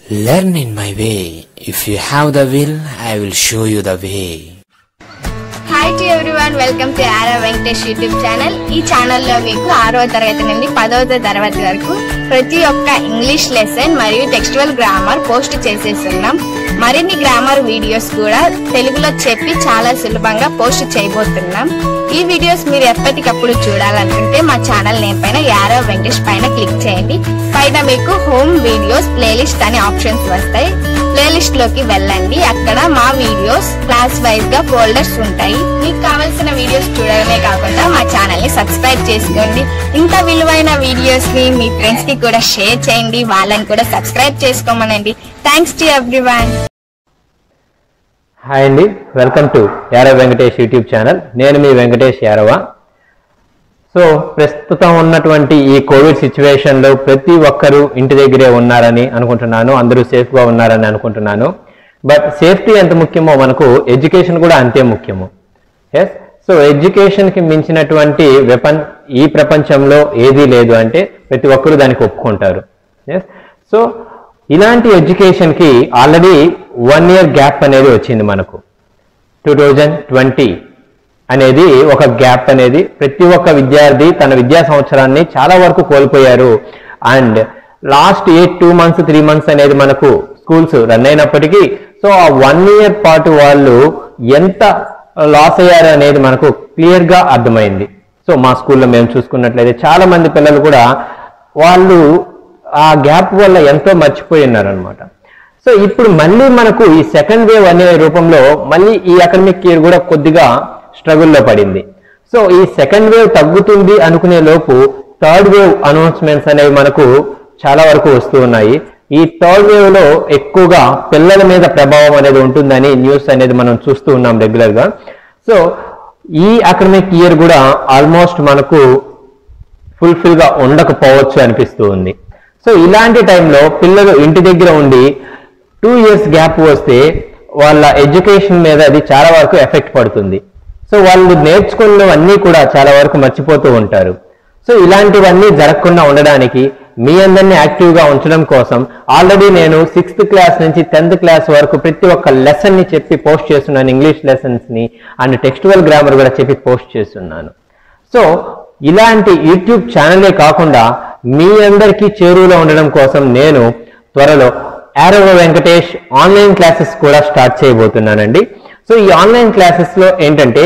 Learn in my way. If you have the will, I will show you the way. Hi to everyone welcome to Arava Venkatesh YouTube channel ఈ ఛానల్లో మీకు ఆరో తరగతి నుండి పదవ తరగతి వరకు ప్రతి ఒక్క ఇంగ్లీష్ లెసన్ మరియు టెక్స్టువల్ గ్రామర్ పోస్ట్ చేసేస్తున్నాం మరిన్ని గ్రామర్ వీడియోస్ కూడా తెలుగులో చెప్పి చాలా సులభంగా పోస్ట్ చేయబోతున్నాం ఈ వీడియోస్ మీరు ఎప్పటికప్పుడు చూడాలనుకుంటే మా ఛానల్ నేమ్ పైన యారో వెంకటేష్ పైన క్లిక్ చేయండి పైన మీకు హోమ్ వీడియోస్ ప్లేలిస్ట్ అనే ఆప్షన్స్ వస్తాయి ప్లేలిస్ట్ లోకి వెళ్ళండి అక్కడ మా వీడియోస్ క్లాస్ వైజ్ గా ఫోల్డర్స్ ఉంటాయి మీకు కావాల్సిన వీడియోస్ చూడడమే కాకుండా మా ఛానల్ ని సబ్స్క్రైబ్ చేసుకోండి ఇంత విలువైన వీడియోస్ ని మీ ఫ్రెండ్స్ కి కూడా షేర్ చేయండి వాళ్ళని కూడా సబ్స్క్రైబ్ చేసుకోమనండి థ్యాంక్స్ టు ఎవ్రీవన్ హాయ్ అండి welcome to Arava Venkatesh YouTube channel నేను మీ వెంకటేష్ యారవ సో ప్రస్తుతం ఉన్నటువంటి ఈ కోవిడ్ సిచ్యువేషన్లో ప్రతి ఒక్కరూ ఇంటి దగ్గరే ఉన్నారని అనుకుంటున్నాను అందరూ సేఫ్గా ఉన్నారని అనుకుంటున్నాను బట్ సేఫ్టీ ఎంత ముఖ్యమో మనకు ఎడ్యుకేషన్ కూడా అంతే ముఖ్యము ఎస్ సో ఎడ్యుకేషన్కి మించినటువంటి వెపన్ ఈ ప్రపంచంలో ఏదీ లేదు అంటే ప్రతి ఒక్కరూ దానికి ఒప్పుకుంటారు ఎస్ సో ఇలాంటి ఎడ్యుకేషన్కి ఆల్రెడీ వన్ ఇయర్ గ్యాప్ అనేది వచ్చింది మనకు టూ థౌజండ్ ట్వంటీ అనేది ఒక గ్యాప్ అనేది ప్రతి ఒక్క విద్యార్థి తన విద్యా సంవత్సరాన్ని చాలా వరకు కోల్పోయారు and last eight two months three months అనేది మనకు స్కూల్స్ రన్ అయినప్పటికీ సో ఆ వన్ ఇయర్ పాటు వాళ్ళు ఎంత లాస్ అయ్యారు అనేది మనకు క్లియర్ గా అర్థమైంది సో మా స్కూల్లో మేము చూసుకున్నట్లయితే చాలా మంది పిల్లలు కూడా వాళ్ళు ఆ గ్యాప్ వల్ల ఎంతో మర్చిపోయి ఉన్నారనమాట సో ఇప్పుడు మళ్ళీ మనకు ఈ సెకండ్ వేవ్ అనే రూపంలో మళ్ళీ ఈ అకాడమిక్ ఇయర్ కూడా కొద్దిగా స్ట్రగుల్లో పడింది సో ఈ సెకండ్ వేవ్ తగ్గుతుంది అనుకునే లోపు థర్డ్ వేవ్ అనౌన్స్మెంట్స్ అనేవి మనకు చాలా వరకు వస్తూ ఉన్నాయి ఈ థర్డ్ వేవ్ లో ఎక్కువగా పిల్లల మీద ప్రభావం అనేది ఉంటుందని న్యూస్ అనేది మనం చూస్తూ ఉన్నాం రెగ్యులర్ గా సో ఈ అకాడమిక్ ఇయర్ కూడా ఆల్మోస్ట్ మనకు ఫుల్ఫిల్ గా ఉండకపోవచ్చు అనిపిస్తూ ఉంది సో ఇలాంటి టైంలో పిల్లలు ఇంటి దగ్గర ఉండి టూ ఇయర్స్ గ్యాప్ వస్తే వాళ్ళ ఎడ్యుకేషన్ మీద అది చాలా వరకు ఎఫెక్ట్ పడుతుంది సో వాళ్ళు నేర్చుకున్నవన్నీ కూడా చాలా వరకు మర్చిపోతూ ఉంటారు సో ఇలాంటివన్నీ జరగకుండా ఉండడానికి మీ అందరినీ యాక్టివ్గా ఉంచడం కోసం ఆల్రెడీ నేను సిక్స్త్ క్లాస్ నుంచి టెన్త్ క్లాస్ వరకు ప్రతి ఒక్క లెసన్ ని చెప్పి పోస్ట్ చేస్తున్నాను ఇంగ్లీష్ లెసన్స్ ని అండ్ టెక్స్టువల్ గ్రామర్ కూడా చెప్పి పోస్ట్ చేస్తున్నాను సో ఇలాంటి యూట్యూబ్ ఛానలే కాకుండా మీ అందరికీ చేరువలో ఉండడం కోసం నేను త్వరలో ఆరవ వెంకటేష్ ఆన్లైన్ క్లాసెస్ కూడా స్టార్ట్ చేయబోతున్నానండి సో ఈ ఆన్లైన్ క్లాసెస్ లో ఏంటంటే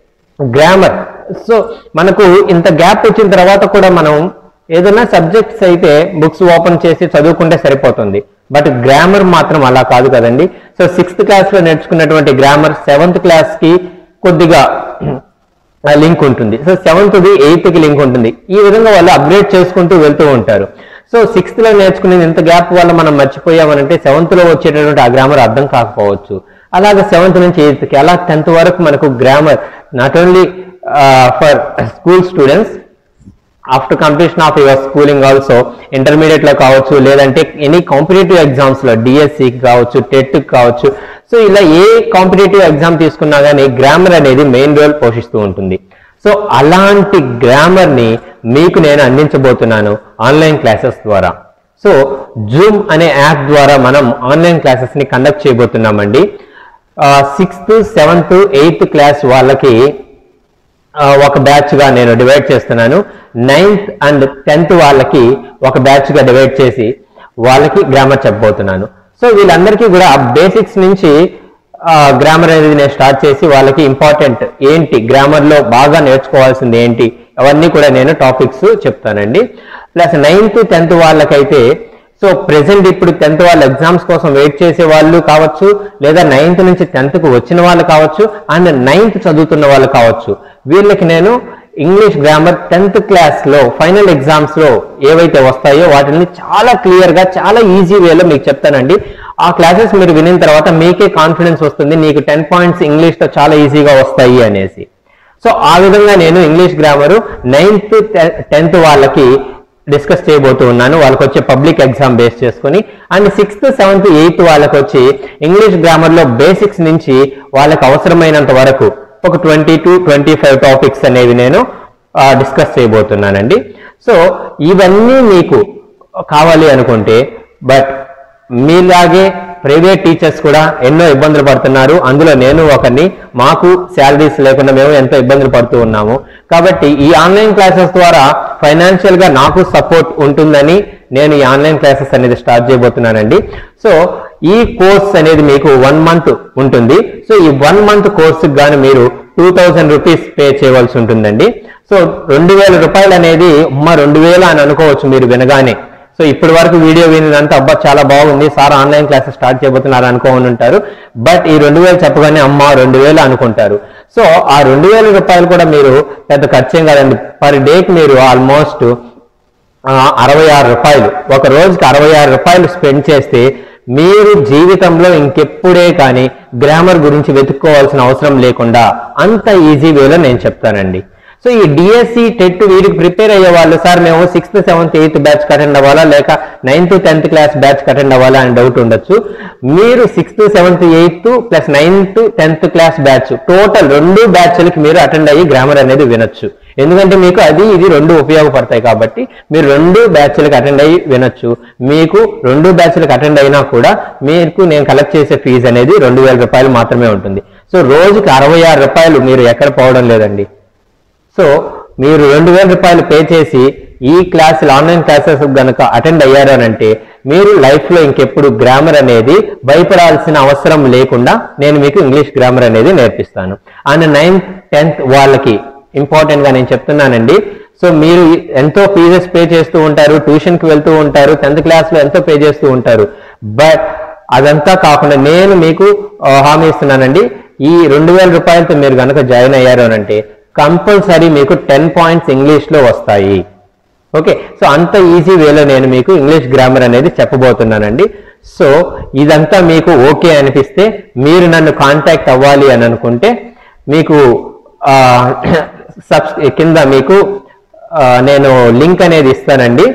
గ్రామర్ సో మనకు ఇంత గ్యాప్ వచ్చిన తర్వాత కూడా మనం ఏదైనా సబ్జెక్ట్స్ అయితే బుక్స్ ఓపెన్ చేసి చదువుకుంటే సరిపోతుంది బట్ గ్రామర్ మాత్రం అలా కాదు కదండి సో సిక్స్త్ క్లాస్ లో నేర్చుకున్నటువంటి గ్రామర్ సెవెంత్ క్లాస్ కి కొద్దిగా లింక్ ఉంటుంది సో సెవెంత్ ది ఎయిత్ కి లింక్ ఉంటుంది ఈ విధంగా వాళ్ళు అప్గ్రేడ్ చేసుకుంటూ వెళ్తూ ఉంటారు సో సిక్స్త్ లో నేర్చుకునేది ఇంత గ్యాప్ వల్ల మనం మర్చిపోయామనంటే సెవెంత్ లో వచ్చేటటువంటి ఆ గ్రామర్ అర్థం కాకపోవచ్చు అలాగే సెవెంత్ నుంచి ఎయిత్ కి అలా టెన్త్ వరకు మనకు grammar not only for school students after completion of your schooling also intermediate లో కావచ్చు లేదంటే ఎనీ కాంపిటేటివ్ ఎగ్జామ్స్ లో డిఎస్సి కావచ్చు టెట్ కావచ్చు సో ఇలా ఏ కాంపిటేటివ్ ఎగ్జామ్ తీసుకున్నా కానీ గ్రామర్ అనేది మెయిన్ రోల్ పోషిస్తూ ఉంటుంది సో అలాంటి గ్రామర్ ని మీకు నేను అందించబోతున్నాను ఆన్లైన్ క్లాసెస్ ద్వారా సో జూమ్ అనే యాప్ ద్వారా మనం ఆన్లైన్ క్లాసెస్ ని కండక్ట్ చేయబోతున్నామండి సిక్స్త్ సెవెంత్ ఎయిత్ క్లాస్ వాళ్ళకి ఆ, ఒక బ్యాచ్ గా నేను డివైడ్ చేస్తున్నాను నైన్త్ అండ్ టెన్త్ వాళ్ళకి ఒక బ్యాచ్ గా డివైడ్ చేసి వాళ్ళకి గ్రామర్ చెప్పబోతున్నాను సో వీళ్ళందరికీ కూడా బేసిక్స్ నుంచి గ్రామర్ అనేది నేను స్టార్ట్ చేసి వాళ్ళకి ఇంపార్టెంట్ ఏంటి గ్రామర్ లో బాగా నేర్చుకోవాల్సింది ఏంటి అవన్నీ కూడా నేను టాపిక్స్ చెప్తానండి ప్లస్ నైన్త్ టెన్త్ వాళ్ళకైతే సో ప్రెసెంట్ ఇప్పుడు టెన్త్ వాళ్ళ ఎగ్జామ్స్ కోసం వెయిట్ చేసే వాళ్ళు కావచ్చు లేదా నైన్త్ నుంచి టెన్త్ కు వచ్చిన వాళ్ళు కావచ్చు అండ్ నైన్త్ చదువుతున్న వాళ్ళు కావచ్చు వీళ్ళకి నేను ఇంగ్లీష్ గ్రామర్ టెన్త్ క్లాస్ లో ఫైనల్ ఎగ్జామ్స్ లో ఏవైతే వస్తాయో వాటిని చాలా క్లియర్ గా చాలా ఈజీ వేలో మీకు చెప్తానండి ఆ క్లాసెస్ మీరు వినిన తర్వాత మీకే కాన్ఫిడెన్స్ వస్తుంది నీకు టెన్ పాయింట్స్ ఇంగ్లీష్ తో చాలా ఈజీగా వస్తాయి అనేసి సో ఆ విధంగా నేను ఇంగ్లీష్ గ్రామర్ నైన్త్ టెన్త్ వాళ్ళకి డిస్కస్ చేయబోతూ ఉన్నాను వాళ్ళకి వచ్చే పబ్లిక్ ఎగ్జామ్ బేస్ చేసుకొని అండ్ సిక్స్త్ సెవెంత్ ఎయిత్ వాళ్ళకి వచ్చి ఇంగ్లీష్ గ్రామర్ లో బేసిక్స్ నుంచి వాళ్ళకి అవసరమైనంత వరకు ఒక twenty to twenty five topics అనేవి నేను డిస్కస్ చేయబోతున్నానండి సో ఇవన్నీ మీకు కావాలి అనుకుంటే బట్ మీలాగే ప్రైవేట్ టీచర్స్ కూడా ఎన్నో ఇబ్బందులు పడుతున్నారు అందులో నేను ఒకరిని మాకు శాలరీస్ లేకుండా మేము ఎంతో ఇబ్బందులు పడుతూ ఉన్నాము కాబట్టి ఈ ఆన్లైన్ క్లాసెస్ ద్వారా ఫైనాన్షియల్ గా నాకు సపోర్ట్ ఉంటుందని నేను ఈ ఆన్లైన్ క్లాసెస్ అనేది స్టార్ట్ చేయబోతున్నానండి సో ఈ కోర్స్ అనేది మీకు వన్ మంత్ ఉంటుంది సో ఈ వన్ మంత్ కోర్సుకి గాను మీరు టూ థౌజండ్ రూపీస్ పే చేయవలసి ఉంటుందండి సో రెండు వేల రూపాయలు అనేది అమ్మ రెండు వేలు అని అనుకోవచ్చు మీరు వినగానే సో ఇప్పటి వరకు వీడియో వినినంత అబ్బా చాలా బాగుంది సార్ ఆన్లైన్ క్లాసెస్ స్టార్ట్ చేయబోతున్నారు అనుకోని ఉంటారు బట్ ఈ రెండు వేలు చెప్పగానే అమ్మ రెండు వేలు అనుకుంటారు సో ఆ రెండు వేల రూపాయలు కూడా మీరు పెద్ద ఖర్చేం కాదండి పర్ డేకి మీరు ఆల్మోస్ట్ అరవై ఆరు రూపాయలు ఒక రోజుకి అరవై ఆరు రూపాయలు స్పెండ్ చేస్తే మీరు జీవితంలో ఇంకెప్పుడే కానీ గ్రామర్ గురించి వెతుక్కోవాల్సిన అవసరం లేకుండా అంత ఈజీ వేలో నేను చెప్తానండి సో ఈ డిఎస్సి టెట్ వీటికి ప్రిపేర్ అయ్యే వాళ్ళు సార్ మేము sixth seventh eighth batch attend అవ్వాలా లేక ninth tenth class batch attend అవ్వాలా అని డౌట్ ఉండొచ్చు మీరు sixth seventh eighth plus ninth tenth class batch total రెండు బ్యాచ్లకి మీరు అటెండ్ అయ్యి గ్రామర్ అనేది వినొచ్చు ఎందుకంటే మీకు అది ఇది రెండు ఉపయోగపడతాయి కాబట్టి మీరు రెండు బ్యాచ్లకు అటెండ్ అయ్యి వినొచ్చు మీకు రెండు బ్యాచ్లకు అటెండ్ అయినా కూడా మీకు నేను కలెక్ట్ చేసే ఫీజు అనేది రెండు వేల రూపాయలు మాత్రమే ఉంటుంది సో రోజుకి అరవై ఆరు రూపాయలు మీరు ఎక్కడ పోవడం లేదండి సో మీరు రెండు వేల రూపాయలు పే చేసి ఈ క్లాసులు ఆన్లైన్ క్లాసెస్ గనక అటెండ్ అయ్యారు అని అంటే మీరు లైఫ్ లో ఇంకెప్పుడు గ్రామర్ అనేది భయపడాల్సిన అవసరం లేకుండా నేను మీకు ఇంగ్లీష్ గ్రామర్ అనేది నేర్పిస్తాను అండ్ నైన్త్ టెన్త్ వాళ్ళకి ఇంపార్టెంట్ గా నేను చెప్తున్నానండి సో మీరు ఎంతో ఫీజెస్ పే చేస్తూ ఉంటారు ట్యూషన్ కి వెళ్తూ ఉంటారు టెన్త్ క్లాస్ లో ఎంతో పే చేస్తూ ఉంటారు బట్ అదంతా కాకుండా నేను మీకు ఆ, హామీ ఇస్తున్నానండి ఈ రెండు వేల రూపాయలతో మీరు కనుక జాయిన్ అయ్యారు అని అంటే కంపల్సరీ మీకు టెన్ పాయింట్స్ ఇంగ్లీష్ లో వస్తాయి ఓకే సో అంత ఈజీ వేలో నేను మీకు ఇంగ్లీష్ గ్రామర్ అనేది చెప్పబోతున్నానండి సో ఇదంతా మీకు ఓకే అనిపిస్తే మీరు నన్ను కాంటాక్ట్ అవ్వాలి అని అనుకుంటే మీకు సబ్స్ కింద మీకు ఆ, నేను లింక్ అనేది ఇస్తానండి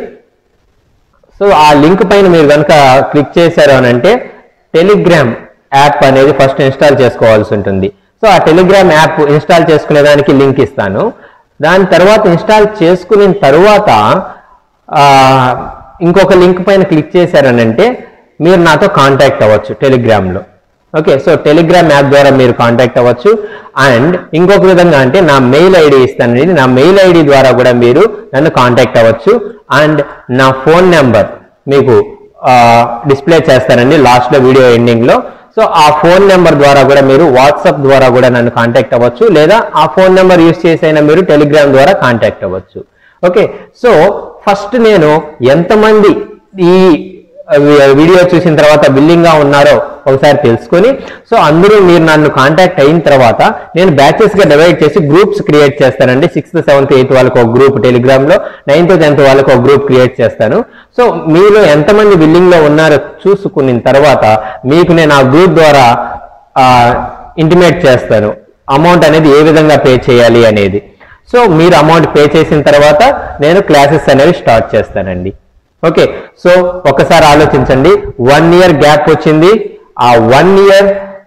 సో ఆ లింక్ పైన మీరు కనుక క్లిక్ చేశారు అని అంటే టెలిగ్రామ్ యాప్ అనేది ఫస్ట్ ఇన్స్టాల్ చేసుకోవాల్సి ఉంటుంది సో ఆ టెలిగ్రామ్ యాప్ ఇన్స్టాల్ చేసుకునే దానికి లింక్ ఇస్తాను దాని తర్వాత ఇన్స్టాల్ చేసుకున్న తర్వాత ఆ, ఇంకొక లింక్ పైన క్లిక్ చేశారనంటే మీరు నాతో కాంటాక్ట్ అవ్వచ్చు టెలిగ్రామ్లో ఓకే సో టెలిగ్రామ్ యాప్ ద్వారా మీరు కాంటాక్ట్ అవ్వచ్చు అండ్ ఇంకొక విధంగా అంటే నా మెయిల్ ఐడి ఇస్తానండి నా మెయిల్ ఐడి ద్వారా కూడా మీరు నన్ను కాంటాక్ట్ అవ్వచ్చు అండ్ నా ఫోన్ నెంబర్ మీకు డిస్ప్లే చేస్తానండి లాస్ట్ లో వీడియో ఎండింగ్ లో సో ఆ ఫోన్ నెంబర్ ద్వారా కూడా మీరు వాట్సాప్ ద్వారా కూడా నన్ను కాంటాక్ట్ అవ్వచ్చు లేదా ఆ ఫోన్ నెంబర్ యూస్ చేసైనా మీరు టెలిగ్రామ్ ద్వారా కాంటాక్ట్ అవ్వచ్చు ఓకే సో ఫస్ట్ నేను ఎంతమంది ఈ వీడియో చూసిన తర్వాత బిల్లింగ్ గా ఉన్నారో ఒకసారి తెలుసుకొని సో అందరూ మీరు నన్ను కాంటాక్ట్ అయిన తర్వాత నేను బ్యాచెస్ గా డివైడ్ చేసి గ్రూప్స్ క్రియేట్ చేస్తానండి సిక్స్త్ సెవెంత్ ఎయిత్ వాళ్ళకి ఒక గ్రూప్ టెలిగ్రామ్ లో నైన్త్ టెన్త్ వాళ్ళకి ఒక గ్రూప్ క్రియేట్ చేస్తాను సో మీలో ఎంతమంది బిల్లింగ్ లో ఉన్నారో చూసుకున్న తర్వాత మీకు నేను ఆ గ్రూప్ ద్వారా ఇంటిమేట్ చేస్తాను అమౌంట్ అనేది ఏ విధంగా పే చేయాలి అనేది సో మీరు అమౌంట్ పే చేసిన తర్వాత నేను క్లాసెస్ అనేవి స్టార్ట్ చేస్తానండి ఓకే సో ఒకసారి ఆలోచించండి వన్ ఇయర్ గ్యాప్ వచ్చింది ఆ వన్ ఇయర్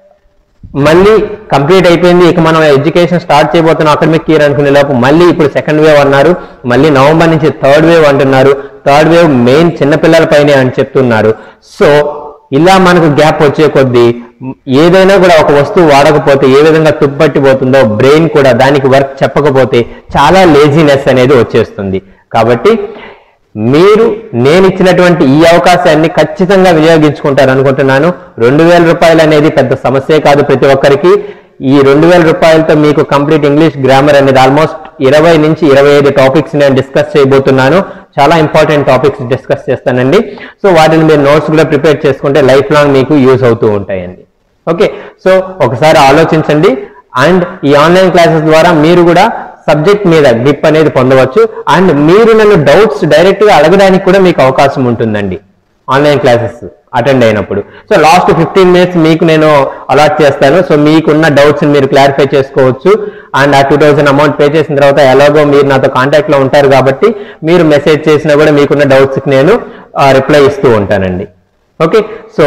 మళ్ళీ కంప్లీట్ అయిపోయింది ఇక మనం ఎడ్యుకేషన్ స్టార్ట్ చేయబోతున్నాం అకాడమిక్ ఇయర్ అనుకునే లోపు మళ్ళీ ఇప్పుడు సెకండ్ వేవ్ అన్నారు మళ్ళీ నవంబర్ నుంచి థర్డ్ వేవ్ అంటున్నారు థర్డ్ వేవ్ మెయిన్ చిన్నపిల్లల పైనే అని చెప్తున్నారు సో ఇలా మనకు గ్యాప్ వచ్చే కొద్దీ ఏదైనా కూడా ఒక వస్తువు వాడకపోతే ఏ విధంగా తుప్పట్టిపోతుందో బ్రెయిన్ కూడా దానికి వర్క్ చెప్పకపోతే చాలా లేజినెస్ అనేది వచ్చేస్తుంది కాబట్టి మీరు నేను ఇచ్చినటువంటి ఈ అవకాశాన్ని ఖచ్చితంగా వినియోగించుకుంటారు అనుకుంటున్నాను రెండు వేల రూపాయలు అనేది పెద్ద సమస్యే కాదు ప్రతి ఒక్కరికి ఈ రెండు వేల రూపాయలతో మీకు కంప్లీట్ ఇంగ్లీష్ గ్రామర్ అనేది ఆల్మోస్ట్ ఇరవై నుంచి ఇరవై ఐదు టాపిక్స్ నేను డిస్కస్ చేయబోతున్నాను చాలా ఇంపార్టెంట్ టాపిక్స్ డిస్కస్ చేస్తానండి సో వాటిని మీరు నోట్స్ కూడా ప్రిపేర్ చేసుకుంటే లైఫ్ లాంగ్ మీకు యూజ్ అవుతూ ఉంటాయండి ఓకే సో ఒకసారి ఆలోచించండి అండ్ ఈ ఆన్లైన్ క్లాసెస్ ద్వారా మీరు కూడా సబ్జెక్ట్ మీద గ్రిప్ అనేది పొందవచ్చు అండ్ మీరు నన్ను డౌట్స్ డైరెక్ట్ గా అడగడానికి కూడా మీకు అవకాశం ఉంటుందండి ఆన్లైన్ క్లాసెస్ అటెండ్ అయినప్పుడు సో లాస్ట్ ఫిఫ్టీన్ మినిట్స్ మీకు నేను అలాట్ చేస్తాను సో మీకున్న డౌట్స్ మీరు క్లారిఫై చేసుకోవచ్చు అండ్ ఆ టూ థౌసండ్ అమౌంట్ పే చేసిన తర్వాత ఎలాగో మీరు నాతో కాంటాక్ట్ లో ఉంటారు కాబట్టి మీరు మెసేజ్ చేసినా కూడా మీకున్న డౌట్స్ కి నేను రిప్లై ఇస్తూ ఉంటానండి ఓకే సో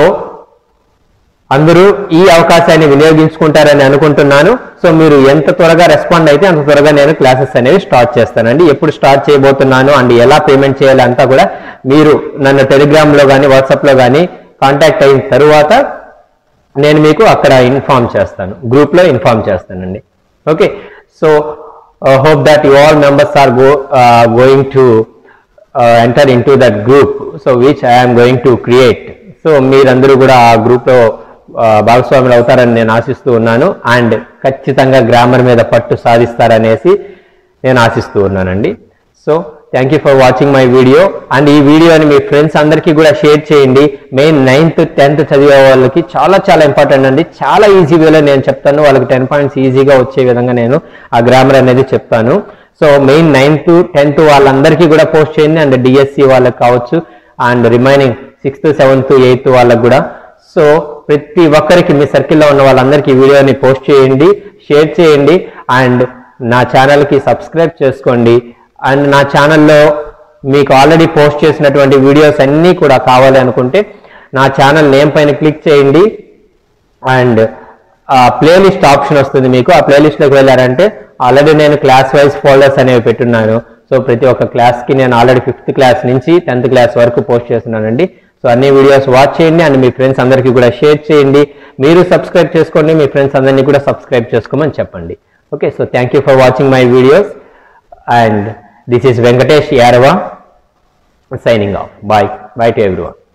అందరూ ఈ అవకాశాన్ని వినియోగించుకుంటారని అనుకుంటున్నాను సో మీరు ఎంత త్వరగా రెస్పాండ్ అయితే అంత త్వరగా నేను క్లాసెస్ అనేవి స్టార్ట్ చేస్తానండి ఎప్పుడు స్టార్ట్ చేయబోతున్నాను అండ్ ఎలా పేమెంట్ చేయాలి అంతా కూడా మీరు నన్ను టెలిగ్రామ్ లో కానీ వాట్సాప్ లో కానీ కాంటాక్ట్ అయిన తరువాత నేను మీకు అక్కడ ఇన్ఫార్మ్ చేస్తాను గ్రూప్లో ఇన్ఫార్మ్ చేస్తానండి okay so hope that you all members are go going to enter in to that group so which I'm going to create so మీరందరూ కూడా ఆ గ్రూప్లో భాగస్వాములు అవుతారని నేను ఆశిస్తూ ఉన్నాను అండ్ ఖచ్చితంగా గ్రామర్ మీద పట్టు సాధిస్తారనేసి నేను ఆశిస్తూ ఉన్నానండి so thank you for watching my video and ఈ వీడియోని మీ ఫ్రెండ్స్ అందరికీ కూడా షేర్ చేయండి మెయిన్ నైన్త్ టెన్త్ చదివే వాళ్ళకి చాలా చాలా ఇంపార్టెంట్ అండి చాలా ఈజీ వేలో నేను చెప్తాను వాళ్ళకి టెన్ పాయింట్స్ ఈజీగా వచ్చే విధంగా నేను ఆ గ్రామర్ అనేది చెప్తాను సో మెయిన్ నైన్త్ టెన్త్ వాళ్ళందరికీ కూడా పోస్ట్ చేయండి అండ్ డిఎస్సి వాళ్ళకి కావచ్చు and remaining sixth seventh eighth వాళ్ళకి కూడా సో ప్రతి ఒక్కరికి మీ సర్కిల్లో ఉన్న వాళ్ళందరికీ ఈ వీడియోని పోస్ట్ చేయండి షేర్ చేయండి అండ్ నా ఛానల్కి సబ్స్క్రైబ్ చేసుకోండి అండ్ నా ఛానల్లో మీకు ఆల్రెడీ పోస్ట్ చేసినటువంటి వీడియోస్ అన్నీ కూడా కావాలి అనుకుంటే నా ఛానల్ నేమ్ పైన క్లిక్ చేయండి అండ్ ఆ ప్లేలిస్ట్ ఆప్షన్ వస్తుంది మీకు ఆ ప్లేలిస్ట్లోకి వెళ్ళారంటే ఆల్రెడీ నేను క్లాస్ వైజ్ ఫోల్డర్స్ అనేవి పెట్టున్నాను సో ప్రతి ఒక్క క్లాస్కి నేను ఆల్రెడీ ఫిఫ్త్ క్లాస్ నుంచి టెన్త్ క్లాస్ వరకు పోస్ట్ చేస్తున్నానండి సో అన్ని వీడియోస్ వాచ్ చేయండి అండ్ మీ ఫ్రెండ్స్ అందరికీ కూడా షేర్ చేయండి మీరు సబ్స్క్రైబ్ చేసుకోండి మీ ఫ్రెండ్స్ అందరినీ కూడా సబ్స్క్రైబ్ చేసుకోమని చెప్పండి okay so thank you for watching my videos and this is Venkatesh యారవ signing off. Bye. Bye to everyone.